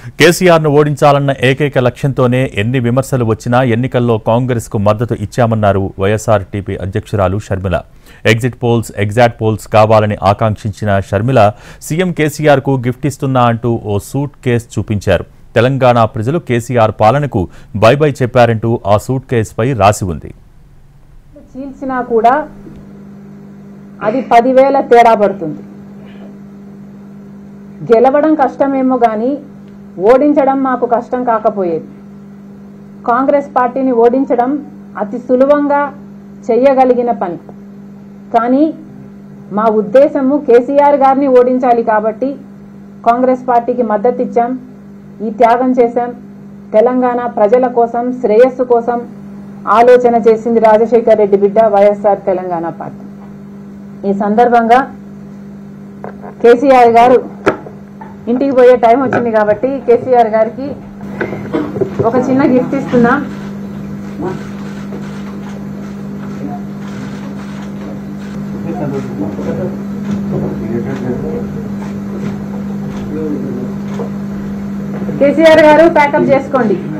కేసీఆర్ను ఓడించాలన్న ఏకైక లక్ష్యంతోనే ఎన్ని విమర్శలు వచ్చినా ఎన్నికల్లో కాంగ్రెస్కు మద్దతు ఇచ్చామన్నారు వైఎస్ఆర్టీపీ అధ్యక్షురాలు Sharmila exit polls exact polls కావాలని ఆకాంక్షించిన షర్మిల సీఎం కేసీఆర్కు గిఫ్ట్ ఇస్తున్నా అంటూ ఓ సూట్ కేస్ చూపించారు తెలంగాణ ప్రజలు కేసీఆర్ పాలనకు బై బై చెప్పారంటూ ఆ సూట్ కేసుపై రాసి ఉంది చీల్చినా కూడా అది పదివేల తేడా పడుతుంది గెలవడం కష్టమేమో కానీ ఓడించడం మాకు కష్టం కాకపోయేది కాంగ్రెస్ పార్టీని ఓడించడం అతి సులభంగా చెయ్యగలిగిన పని కానీ మా ఉద్దేశము కేసీఆర్ గారిని ఓడించాలి కాబట్టి కాంగ్రెస్ పార్టీకి మద్దతు ఇచ్చాం ఈ త్యాగం చేశాం తెలంగాణ ప్రజల కోసం శ్రేయస్సు కోసం ఆలోచన చేసింది రాజశేఖర్ రెడ్డి బిడ్డ వైఎస్ఆర్ తెలంగాణ పార్టీ ఈ సందర్భంగా కేసీఆర్ గారు ఇంటికి పోయే టైం వచ్చింది కాబట్టి కేసీఆర్ గారికి ఒక చిన్న గిఫ్ట్ ఇస్తున్నాం కేసీఆర్ గారు ప్యాకప్ చేసుకోండి